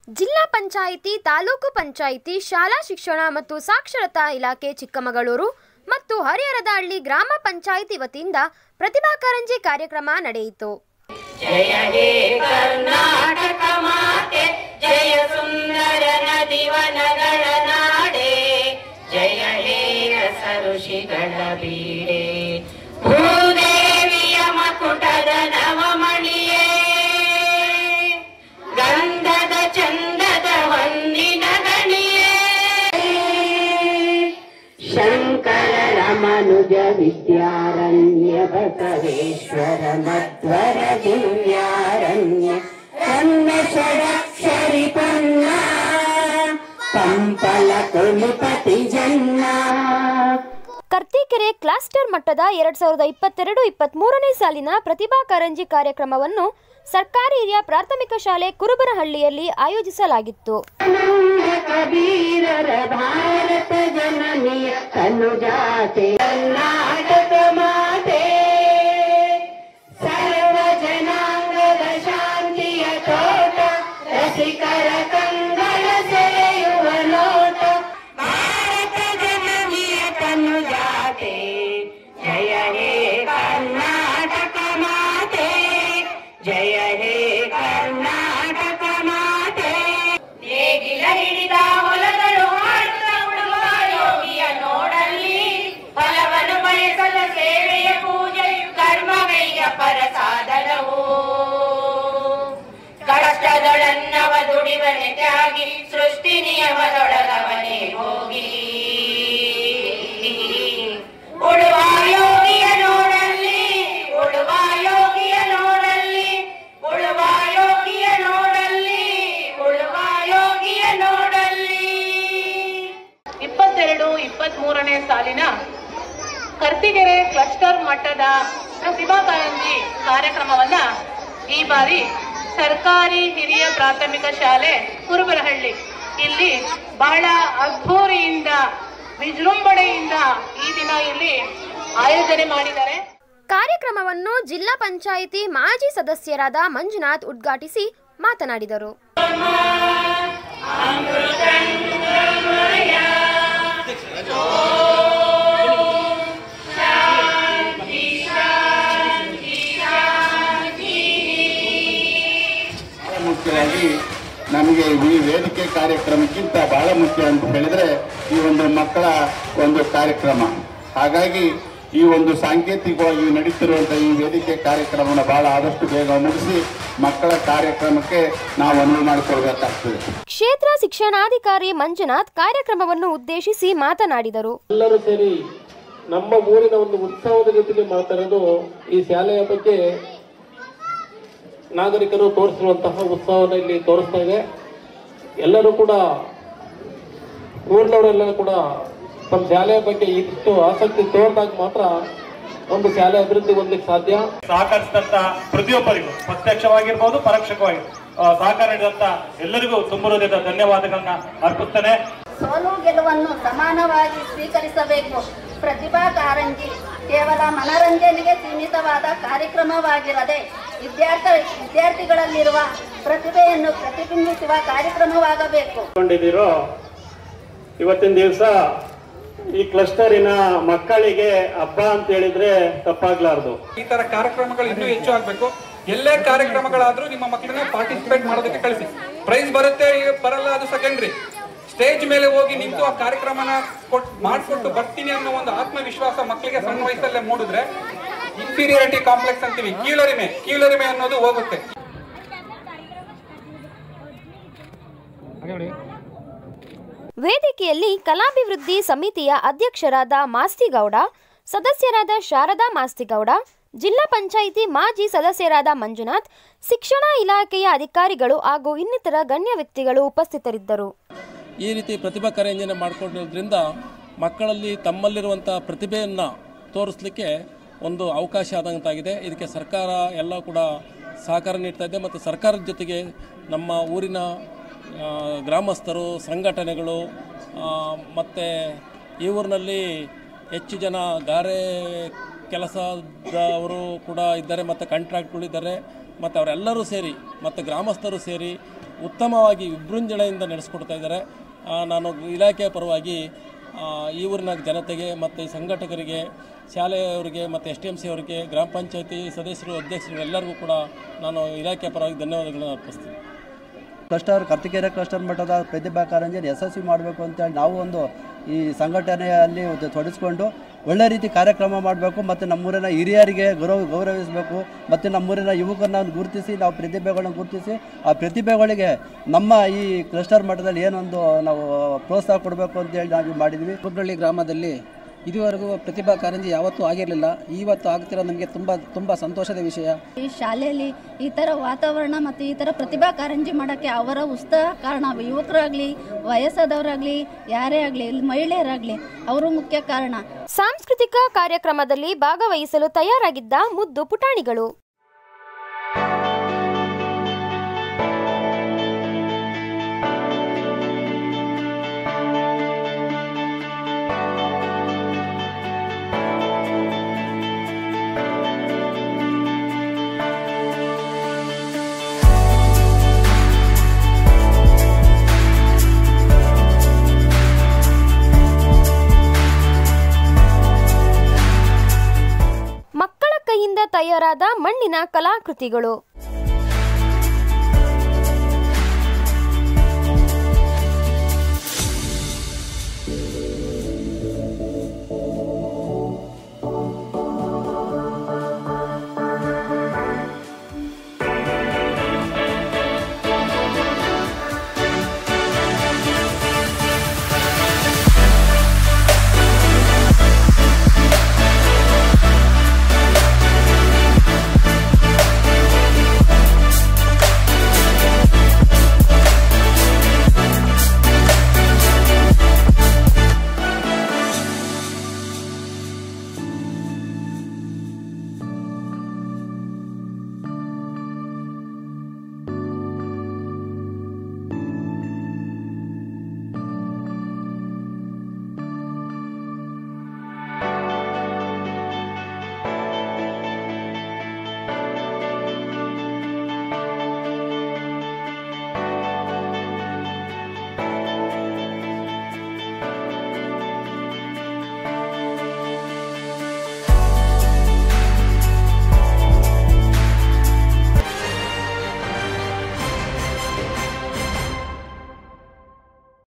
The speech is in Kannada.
ಜಿಲ್ಲಾ ಪಂಚಾಯಿತಿ ತಾಲೂಕು ಪಂಚಾಯಿತಿ ಶಾಲಾ ಶಿಕ್ಷಣ ಮತ್ತು ಸಾಕ್ಷರತಾ ಇಲಾಖೆ ಚಿಕ್ಕಮಗಳೂರು ಮತ್ತು ಹರಿಹರದಹಳ್ಳಿ ಗ್ರಾಮ ಪಂಚಾಯಿತಿ ವತಿಯಿಂದ ಪ್ರತಿಭಾ ಕಾರಂಜಿ ಕಾರ್ಯಕ್ರಮ ನಡೆಯಿತು ಜಯ ಹೇ ಕರ್ನಾಟಕ ಮಾತೆ ಜಯ ಸುಂದರ ನದಿವನಗಳ ನಾಡೆ ಜಯ ಹೇ ರಸ ಋಷಿಗಳ ಬೀಡೆ ಭೂದೇವಿಯ ಮಕುಟದ ನವಮಣಿಯೇ ಗಂಧದ ಚಂದದ ಹೊನ್ನಿನ ಗಣಿಯೇ ಶಂಕರ ರಮನುಜ ವಿದ್ಯಾರಣ್ಯ ಬಸವೇಶ್ವರ ಮಧ್ವರ ದಿವ್ಯಾರಣ್ಯ ಕನ್ನ ಷಡಕ್ಷರಿ ಪನ್ನ ಪಂಪಲ ಕುಲಪತಿ ಜನ್ನ ಕರ್ತಿಕೆರೆ ಕ್ಲಾಸ್ಟರ್ ಮಟ್ಟದ ಎರಡ್ ಸಾವಿರದ ಇಪ್ಪತ್ತೆರಡು ಇಪ್ಪತ್ತ್ಮೂರನೇ ಸಾಲಿನ ಪ್ರತಿಭಾ ಕಾರಂಜಿ ಕಾರ್ಯಕ್ರಮವನ್ನು ಸರ್ಕಾರಿ ಹಿರಿಯ ಪ್ರಾಥಮಿಕ ಶಾಲೆ ಕುರುಬನಹಳ್ಳಿಯಲ್ಲಿ ಆಯೋಜಿಸಲಾಗಿತ್ತು ಆನಂದ ಕಬೀರರ ಭಾರತ ಜನನಿಯ ತನುಜಾತೆ ಕರ್ನಾಟಕ ಮಾತೆ ಸರ್ವ ಜನಾಂಗದ ಶಾಂತಿಯ ತೋಟ ರಸಿಕರ ಕಂಗಳ ಸೆಳೆಯುವ ನೋಟ ಭಾರತ ಜನನಿಯ ತನುಜಾತೆ ಜಯ ಹೇ ಕರ್ನಾಟಕ ಮಾತೆ ಜಯ ಹೇ ಕರ್ನಾಟಕ ಮಾತೆ ನೇಗಿಲ ಹಿಡಿದ ಹೊಲಗಳು ಹಾಡುತ್ತ ಉಳುವ ಯೋಗಿಯ ನೋಡಲ್ಲಿ ಫಲವನ್ನು ಬಯಸದ ಸೇವೆಯ ಪೂಜೆಯು ಕರ್ಮವಯ್ಯ ಪರ ಸಾಧನವು ಕಷ್ಟದೊಳನ್ನವ ದುಡಿವನೆ ತ್ಯಾಗಿ ಸೃಷ್ಟಿ ನಿಯಮದೊಳಗವನೇ ಹೋಗಿ ಉಳುವ ಯೋಗಿಯ ನೋಡಲ್ಲಿ ಉಳುವ ಯೋಗಿಯ ನೋಡಲ್ಲಿ ಉಳುವ ಯೋಗಿಯ ನೋಡಲ್ಲಿ ಉಳುವ ಯೋಗಿಯ ನೋಡಲ್ಲಿ ಇಪ್ಪತ್ತೆರಡು ಇಪ್ಪತ್ತ್ ಮೂರನೇ ಸಾಲಿನ ಕರ್ತಿಗೆರೆ ಕ್ಲಸ್ಟರ್ ಮಟ್ಟದ ಪ್ರತಿಭಾ ಕಾರಂಜಿ ಕಾರ್ಯಕ್ರಮವನ್ನ ಈ ಬಾರಿ ಸರ್ಕಾರಿ ಹಿರಿಯ ಪ್ರಾಥಮಿಕ ಶಾಲೆ ಕುರುಬರಹಳ್ಳಿ ಇಲ್ಲಿ ಬಹಳ ಅದ್ಧೂರಿಯಿಂದ ವಿಜೃಂಭಣೆಯಿಂದ ಈ ದಿನ ಇಲ್ಲಿ ಆಯೋಜನೆ ಮಾಡಿದ್ದಾರೆ ಕಾರ್ಯಕ್ರಮವನ್ನು ಜಿಲ್ಲಾ ಪಂಚಾಯಿತಿ ಮಾಜಿ ಸದಸ್ಯರಾದ ಮಂಜುನಾಥ್ ಉದ್ಘಾಟಿಸಿ ಮಾತನಾಡಿದರು ಬಹಳ ಮುಖ್ಯವಾಗಿ ನಮಗೆ ಈ ವೇದಿಕೆ ಕಾರ್ಯಕ್ರಮಕ್ಕಿಂತ ಬಹಳ ಮುಖ್ಯ ಅಂತ ಹೇಳಿದ್ರೆ ಈ ಒಂದು ಮಕ್ಕಳ ಒಂದು ಕಾರ್ಯಕ್ರಮ ಹಾಗಾಗಿ ಈ ಒಂದು ಸಾಂಕೇತಿಕವಾಗಿ ನಡೀತಿರುವಂತಹ ಈ ವೇದಿಕೆ ಕಾರ್ಯಕ್ರಮವನ್ನು ಬಹಳ ಆದಷ್ಟು ಬೇಗ ಮುಗಿಸಿ ಮಕ್ಕಳ ಕಾರ್ಯಕ್ರಮಕ್ಕೆ ನಾವು ಅನುವು ಮಾಡಿಕೊಳ್ಬೇಕಾಗ್ತದೆ ಕ್ಷೇತ್ರ ಶಿಕ್ಷಣಾಧಿಕಾರಿ ಮಂಜುನಾಥ್ ಕಾರ್ಯಕ್ರಮವನ್ನು ಉದ್ದೇಶಿಸಿ ಮಾತನಾಡಿದರು ಎಲ್ಲರೂ ಸೇರಿ ನಮ್ಮ ಊರಿನ ಒಂದು ಉತ್ಸವದ ಜೊತೆಗೆ ಮಾತಾಡೋದು ಈ ಶಾಲೆಯ ಬಗ್ಗೆ ನಾಗರಿಕರು ತೋರಿಸಿರುವಂತಹ ಉತ್ಸವನ ಇಲ್ಲಿ ತೋರಿಸ್ತಾ ಇದೆ ಎಲ್ಲರೂ ಕೂಡ ಊರಿನವರೆಲ್ಲ ಕೂಡ ತಮ್ಮ ಶಾಲೆಯ ಬಗ್ಗೆ ಇಷ್ಟು ಆಸಕ್ತಿ ತೋರಿದಾಗ ಮಾತ್ರ ಒಂದು ಶಾಲೆ ಅಭಿವೃದ್ಧಿ ಹೊಂದಲಿಕ್ಕೆ ಸಾಧ್ಯ ಸಹಕರಿಸಿದಂತ ಪ್ರತಿಯೊಬ್ಬರಿಗೂ ಪ್ರತ್ಯಕ್ಷವಾಗಿರ್ಬೋದು ಪರೋಕ್ಷವಾಗಿ ಆ, ಸಹಕಾರ ನೀಡಿದಂತ ಎಲ್ಲರಿಗೂ ತುಂಬ ಹೃದಯದ ಧನ್ಯವಾದಗಳನ್ನ ಅರ್ಪಿಸ್ತೇನೆ ಸೋಲು ಗೆಲುವನ್ನು ಸಮಾನವಾಗಿ ಸ್ವೀಕರಿಸಬೇಕು ಪ್ರತಿಭಾ ಕಾರಂಜಿ ಕೇವಲ ಮನರಂಜನೆಗೆ ಸೀಮಿತವಾದ ಕಾರ್ಯಕ್ರಮವಾಗಿರದೆ ವಿದ್ಯಾರ್ಥಿ ವಿದ್ಯಾರ್ಥಿಗಳಲ್ಲಿರುವ ಪ್ರತಿಭೆಯನ್ನು ಪ್ರತಿಬಿಂಬಿಸುವ ಕಾರ್ಯಕ್ರಮವಾಗಬೇಕು ಕೊಂಡಿದ್ದೀರೋ ಇವತ್ತಿನ ದಿವಸ ಈ ಕ್ಲಸ್ಟರಿನ ಮಕ್ಕಳಿಗೆ ಹಬ್ಬ ಅಂತ ಹೇಳಿದ್ರೆ ತಪ್ಪಾಗ್ಲಾರ್ದು ಈ ತರ ಕಾರ್ಯಕ್ರಮಗಳು ಇನ್ನೂ ಹೆಚ್ಚು ಆಗ್ಬೇಕು ಎಲ್ಲೇ ಕಾರ್ಯಕ್ರಮಗಳಾದ್ರೂ ನಿಮ್ಮ ಮಕ್ಕಳನ್ನ ಪಾರ್ಟಿಸಿಪೇಟ್ ಮಾಡೋದಕ್ಕೆ ಕಳಿಸಿ ಪ್ರೈಸ್ ಬರುತ್ತೆ ಬರಲ್ಲ ಅದು ಸೆಕೆಂಡ್ರಿ ಸ್ಟೇಜ್ ಮೇಲೆ ಹೋಗಿ ನಿಂತು ಆ ಕಾರ್ಯಕ್ರಮನ ಕೊಟ್ ಮಾಡಿಕೊಟ್ಟು ಬರ್ತೀನಿ ಅನ್ನೋ ಒಂದು ಆತ್ಮವಿಶ್ವಾಸ ಮಕ್ಕಳಿಗೆ ಸಣ್ಣ ವಯಸ್ಸಲ್ಲೇ ಮೂಡಿದ್ರೆ ಇನ್ಫೀರಿಯಾರಿಟಿ ಕಾಂಪ್ಲೆಕ್ಸ್ ಅಂತೀವಿ ಕೀಳರಿಮೆ ಕೀಳರಿಮೆ ಅನ್ನೋದು ಹೋಗುತ್ತೆ ವೇದಿಕೆಯಲ್ಲಿ ಕಲಾಭಿವೃದ್ಧಿ ಸಮಿತಿಯ ಅಧ್ಯಕ್ಷರಾದ ಮಾಸ್ತಿಗೌಡ ಸದಸ್ಯರಾದ ಶಾರದಾ ಮಾಸ್ತಿಗೌಡ ಜಿಲ್ಲಾ ಪಂಚಾಯಿತಿ ಮಾಜಿ ಸದಸ್ಯರಾದ ಮಂಜುನಾಥ್ ಶಿಕ್ಷಣ ಇಲಾಖೆಯ ಅಧಿಕಾರಿಗಳು ಹಾಗೂ ಇನ್ನಿತರ ಗಣ್ಯ ವ್ಯಕ್ತಿಗಳು ಉಪಸ್ಥಿತರಿದ್ದರು ಈ ರೀತಿ ಪ್ರತಿಭಾ ಕಾರಂಜಿನ ಮಾಡಿಕೊಂಡಿರೋದ್ರಿಂದ ಮಕ್ಕಳಲ್ಲಿ ತಮ್ಮಲ್ಲಿರುವಂಥ ಪ್ರತಿಭೆಯನ್ನು ತೋರಿಸ್ಲಿಕ್ಕೆ ಒಂದು ಅವಕಾಶ ಆದಂತಾಗಿದೆ ಇದಕ್ಕೆ ಸರ್ಕಾರ ಎಲ್ಲ ಕೂಡ ಸಹಕಾರ ನೀಡ್ತಾ ಇದೆ ಮತ್ತು ಸರ್ಕಾರದ ಜೊತೆಗೆ ನಮ್ಮ ಊರಿನ ಆ, ಗ್ರಾಮಸ್ಥರು ಸಂಘಟನೆಗಳು ಮತ್ತು ಈ ಊರಿನಲ್ಲಿ ಹೆಚ್ಚು ಜನ ಗಾರೆ ಕೆಲಸದವರು ಕೂಡ ಇದ್ದಾರೆ ಮತ್ತು ಕಾಂಟ್ರಾಕ್ಟ್ಗಳಿದ್ದಾರೆ ಮತ್ತು ಅವರೆಲ್ಲರೂ ಸೇರಿ ಮತ್ತು ಗ್ರಾಮಸ್ಥರು ಸೇರಿ ಉತ್ತಮವಾಗಿ ವಿಜೃಂಭಣೆಯಿಂದ ನಡೆಸ್ಕೊಡ್ತಾ ಇದ್ದಾರೆ ಆ, ನಾನು ಇಲಾಖೆಯ ಪರವಾಗಿ ಆ, ಈ ಊರಿನ ಜನತೆಗೆ ಮತ್ತು ಈ ಸಂಘಟಕರಿಗೆ ಶಾಲೆಯವರಿಗೆ ಮತ್ತು ಎಸ್ ಟಿ ಎಮ್ ಸಿ ಅವರಿಗೆ ಗ್ರಾಮ ಪಂಚಾಯತಿ ಸದಸ್ಯರು ಅಧ್ಯಕ್ಷರು ಎಲ್ಲರಿಗೂ ಕೂಡ ನಾನು ಇಲಾಖೆಯ ಪರವಾಗಿ ಧನ್ಯವಾದಗಳನ್ನು ಅರ್ಪಿಸ್ತೀನಿ ಕ್ಲಸ್ಟರ್ ಕರ್ತಿಕೆರೆ ಕ್ಲಸ್ಟರ್ ಮಟ್ಟದ ಪ್ರತಿಭಾ ಕಾರಂಜಿಯನ್ನು ಯಶಸ್ವಿ ಮಾಡಬೇಕು ಅಂತೇಳಿ ನಾವು ಒಂದು ಈ ಸಂಘಟನೆಯಲ್ಲಿ ಒಂದು ತೊಡಗಿಸ್ಕೊಂಡು ಒಳ್ಳೆ ರೀತಿ ಕಾರ್ಯಕ್ರಮ ಮಾಡಬೇಕು ಮತ್ತು ನಮ್ಮೂರಿನ ಹಿರಿಯರಿಗೆ ಗೌರವ ಗೌರವಿಸಬೇಕು ಮತ್ತು ನಮ್ಮೂರಿನ ಯುವಕರನ್ನ ಗುರುತಿಸಿ ನಾವು ಪ್ರತಿಭೆಗಳನ್ನ ಗುರುತಿಸಿ ಆ ಪ್ರತಿಭೆಗಳಿಗೆ ನಮ್ಮ ಈ ಕ್ಲಸ್ಟರ್ ಮಟ್ಟದಲ್ಲಿ ಏನೊಂದು ನಾವು ಪ್ರೋತ್ಸಾಹ ಕೊಡಬೇಕು ಅಂತೇಳಿ ನಾವು ಮಾಡಿದ್ವಿ ಕುಬ್ರಳ್ಳಿ ಗ್ರಾಮದಲ್ಲಿ ಇದುವರೆಗೂ ಪ್ರತಿಭಾ ಕಾರಂಜಿ ಯಾವತ್ತೂ ಆಗಿರಲಿಲ್ಲ ಇವತ್ತು ಆಗ್ತಿರೋ ನಮಗೆ ತುಂಬ ತುಂಬ ಸಂತೋಷದ ವಿಷಯ ಈ ಶಾಲೆಯಲ್ಲಿ ಈ ಥರ ವಾತಾವರಣ ಮತ್ತು ಈ ಥರ ಪ್ರತಿಭಾ ಕಾರಂಜಿ ಮಾಡೋಕ್ಕೆ ಅವರ ಉತ್ಸಾಹ ಕಾರಣ ಯುವಕರಾಗಲಿ ವಯಸ್ಸಾದವರಾಗಲಿ ಯಾರೇ ಆಗಲಿ ಮಹಿಳೆಯರಾಗಲಿ ಅವರು ಮುಖ್ಯ ಕಾರಣ ಸಾಂಸ್ಕೃತಿಕ ಕಾರ್ಯಕ್ರಮದಲ್ಲಿ ಭಾಗವಹಿಸಲು ತಯಾರಾಗಿದ್ದ ಮುದ್ದು ಪುಟಾಣಿಗಳು ಮಕ್ಕಳ ಕೈಯಿಂದ ತಯಾರಾದ ಮಣ್ಣಿನ ಕಲಾಕೃತಿಗಳು